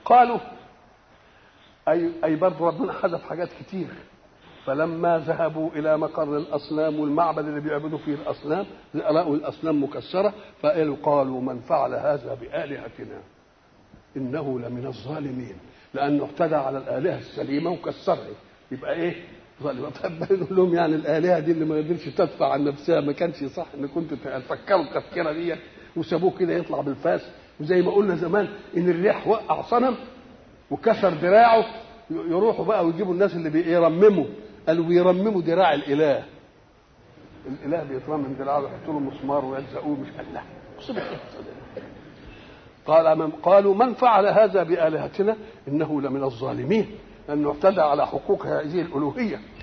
قالوا أي أي برضه ربنا حذف حاجات كتير فلما ذهبوا إلى مقر الأصنام والمعبد اللي بيعبدوا فيه الأصنام لقوا الأصنام مكسرة فقالوا قالوا من فعل هذا بآلهتنا إنه لمن الظالمين لأنه اعتدى على الآلهة السليمة وكسرها يبقى إيه؟ ظالم طب يقول لهم يعني الآلهة دي اللي ما قدرش تدفع عن نفسها ما كانش صح إن كنتوا تفكروا التفكيرة دي وسابوه كده يطلع بالفاس وزي ما قلنا زمان إن الريح وقع صنم وكسر دراعه يروحوا بقى ويجيبوا الناس اللي بيرمموا قالوا بيرمموا دراع الاله الاله بيترمم دراعه ويحطوا له مسمار ويلزقوه مش الله قال من قالوا من فعل هذا بآلهتنا إنه لمن الظالمين لأنه اعتدى على حقوق هذه الألوهية